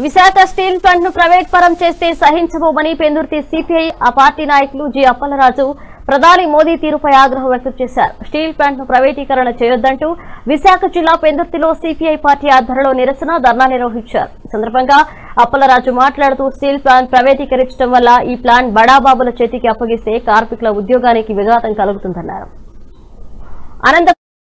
Visakha steel plant ను private పరం చేస్తే సహించబోమని పెందుర్తి సిపిఐ ఆ పార్టీ నాయకులు జి అప్పలరాజు ప్రధాని మోదీ తీరుపై ఆగ్రహం వ్యక్తం చేశారు స్టీల్ ప్లాంట్ ను ప్రైవేటీకరణ చేయొద్దంటూ విశాఖ జిల్లా పెందుర్తిలో సిపిఐ పార్టీ ఆధ్వర్యంలో నిరసన ధర్నా నిర్వహించారు ఈ సందర్భంగా అప్పలరాజు మాట్లాడుతూ స్టీల్ ప్లాంట్ ప్రైవేటీకరించడం వల్ల ఈ ప్లాంట్ బడాబాబుల చేతికి అప్పగిస్తే కార్మికుల ఉద్యోగానికి విఘాతం కలుగుతుందన్నారు అనంత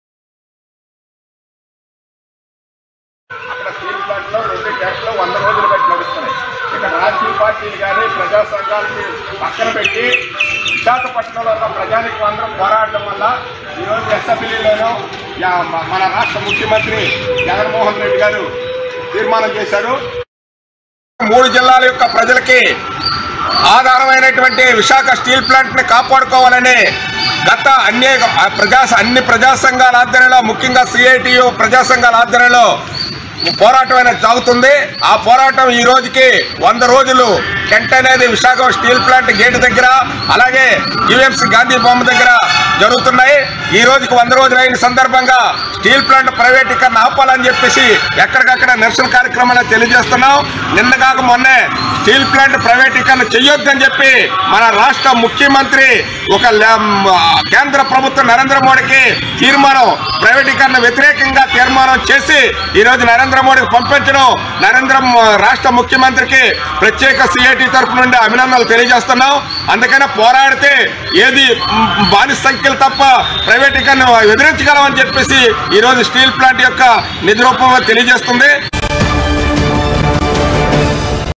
అక్కడ స్టీల్ ప్లాంట్లో రెండు ట్యాంకులు వంద రోజులు బట్టి నడుస్తున్నాయి ఇక రాజకీయ పార్టీలు కానీ ప్రజా సంఘాలని పక్కన పెట్టి విశాఖపట్నంలో ఉన్న ప్రజానికి అందరం పోరాడడం వల్ల ఈరోజు అసెంబ్లీలోనూ యా- మ- మన రాష్ట్ర ముఖ్యమంత్రి జగన్మోహన్ రెడ్డి గారు తీర్మానం చేశారు మూడు జిల్లాల యొక్క ప్రజలకి ఆధారమైనటువంటి విశాఖ స్టీల్ ప్లాంట్ ని కాపాడుకోవాలని గత అన్ని ప్రజా అన్ని ప్రజా సంఘాల ఆధ్వర్యంలో ముఖ్యంగా సిఐటియు ప్రజా సంఘాల ఆధ్వర్యంలో పోరాటం అనేది సాగుతుంది ఆ పోరాటం ఈ రోజుకి వంద రోజులు టెంట్ అనేది విశాఖ స్టీల్ ప్లాంట్ గేట్ దగ్గర అలాగే యుఎంసి గాంధీ బొమ్మ దగ్గర జరుగుతున్నాయి ఈ రోజుకి వంద రోజులు అయిన సందర్భంగా స్టీల్ ప్లాంట్ ప్రైవేటీకరణ ఆపాలని చెప్పేసి ఎక్కడికక్కడ నిరసన కార్యక్రమాలు తెలియజేస్తున్నాం నిన్న కాక మొన్నే స్టీల్ ప్లాంట్ ప్రైవేటీకరణ చెయ్యొద్దని చెప్పి మన రాష్ట్ర ముఖ్యమంత్రి ఒక ల- కేంద్ర ప్రభుత్వం నరేంద్ర మోడీకి తీర్మానం ప్రైవేటీకరణ వ్యతిరేకంగా తీర్మానం చేసి ఈ రోజు నరేంద్ర మోడీకి పంపించడం నరేంద్ర మ- రాష్ట్ర ముఖ్యమంత్రికి ప్రత్యేక సిఐటి తరపు నుండి అభినందనలు తెలియజేస్తున్నాం అందుకనే పోరాడితే ఏది మ్, బానిస సంఖ్యలు తప్ప ప్రైవేటీకరణ ఎదిరించగలమని చెప్పేసి ఈ రోజు స్టీల్ ప్లాంట్ యొక్క నిజ రూపంలో తెలియజేస్తుంది